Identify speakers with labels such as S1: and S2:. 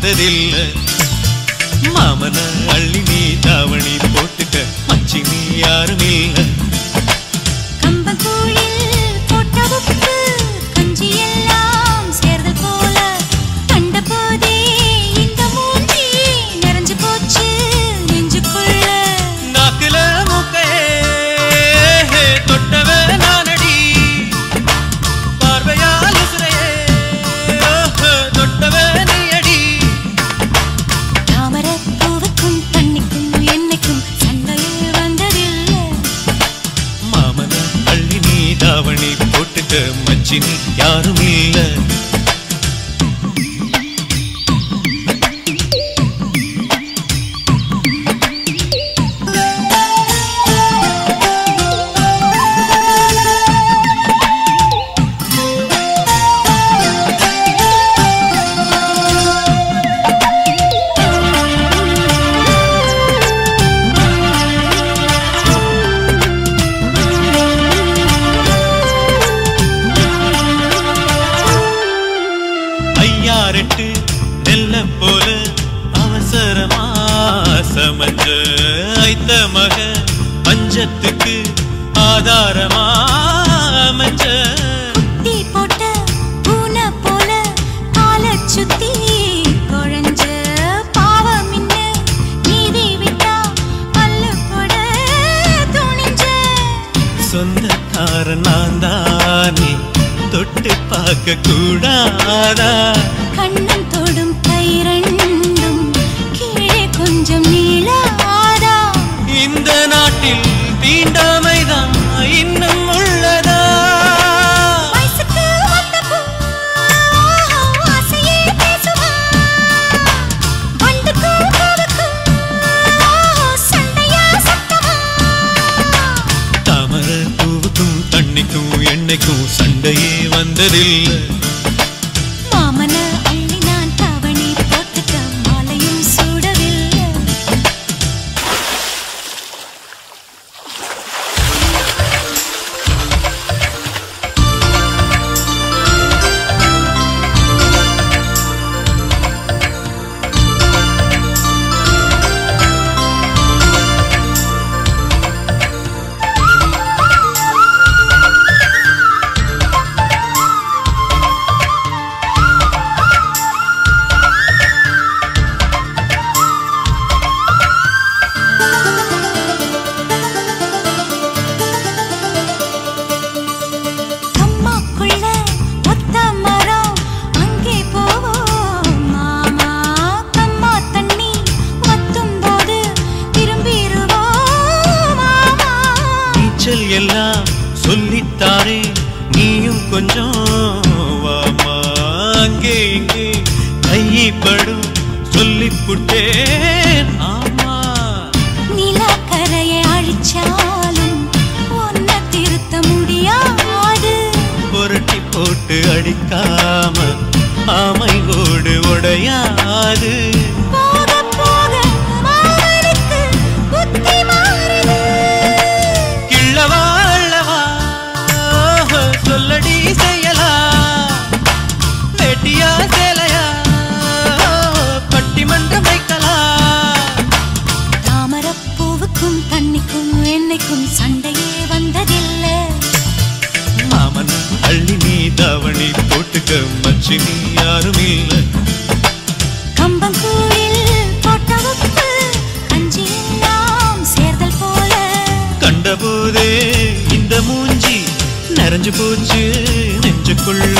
S1: வந்ததில்ல மாமன அள்ளி நீ தாவணி போட்டுக்க மச்சி நீ யாரும் இல்ல
S2: கம்பங்கூழில் போட்ட உப்பு கஞ்சி எல்லாம் சேர்தல் போல கண்டபோதே இந்த மூஞ்சி நிறைஞ்சு போச்சு நெஞ்சுக்குள்ள
S1: நாக்குல மூக்கே தொட்டவ நானடி பார்வையால் உசுரையே தொட்டவ நீயடி
S2: தாமரை பூவுக்கும் தண்ணிக்கும் என்னைக்கும் சண்டையில் வந்ததில்லை
S1: மாமன அள்ளி நீ தாவணி போட்டுக்க மச்சி நீ யாரும் இல்ல ஐயாரெட்டு நெல்ல போல அவசரமா சமஞ்ச ஐத்த மக பஞ்சத்துக்கு ஆதாரமா அமைஞ்ச
S2: தீ போட்ட பூனை போல காலச் சுத்தி குழஞ்ச பாவம் இன்ன நீதி விட்டா பல்லு போட துணிஞ்ச
S1: சொந்தக்காரன் நான் தானே தொட்டு பார்க்க கூடாதா
S2: கண்ணன் தொடும் கை ரெண்டும் கீழே கொஞ்சம் நீளாதா
S1: இந்த நாட்டில் தீண்டாமைதான் இன்னும் உள்ளதா
S2: வயசுக்கு வந்த பூ ஆசையே பேசுவா வண்டுக்கும் பூவுக்கும் சண்டையா சத்தமா
S1: தாமர பூவுக்கும் தண்ணிக்கும் எண்ணெய்க்கும் சண்டையே வந்ததில்லை
S2: மாமன அள்ளி நான் தாவணி போட்டுக்க மாலையும் சூடவில்லை அம்மாக்குள்ள ஒத்த மரம் அங்கே போவோம் மாமா கம்மா தண்ணி வத்தும் போது திரும்பிடுவோம் மாமா
S1: நீச்சல் எல்லாம் சொல்லித்தாரே நீயும் கொஞ்சம் வாமா அங்கே இங்கே கைப்படும் சொல்லிப்புட்டேன் ஆமா
S2: நிலக்கரையை அழிச்சாலும் ஒன்ன திருத்த முடியாது
S1: புரட்டி போட்டு அடிக்காம ஆமை ஓடு உடையாது
S2: போக போக மாமனுக்கு புத்தி மாறுது
S1: கிள்ளவா அள்ளவா சொல்லடி செய்யலா வேட்டியா சேலையா பட்டிமன்றம் வைக்கலாம்
S2: தாமரப்பூவுக்கும் தண்ணிக்கும் என்னைக்கும் சண்டையே வந்ததில்லை
S1: மாமன் அள்ளி நீ தாவணி போட்டுக்க மச்சி நீ யாரும் இல்ல
S2: கம்பங்கூழில் போட்ட உப்பு கஞ்சி எல்லாம் சேர்தல் போல
S1: கண்டபோதே இந்த மூஞ்சி நிறைஞ்சு போச்சு நெஞ்சுக்குள்ள